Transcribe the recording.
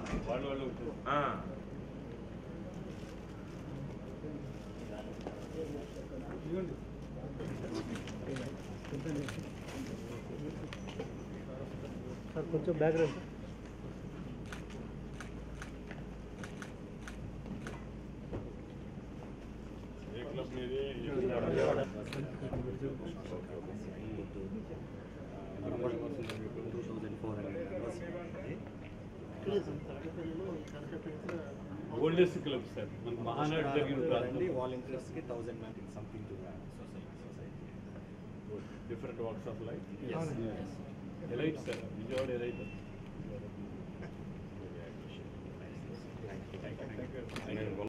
వాళ్ళు వాళ్ళు ఆ. సార్ కొంచెం బ్యాక్గ్రౌండ్ ఏ క్లబ్ మీది ఓల్డెస్ట్ క్లబ్ సార్ మన మహానాడు జరిగిన ప్రాంతం ఆల్ ఇంట్రెస్ట్ కి thousand man something to different walks of life elite sir Vijayawada elite society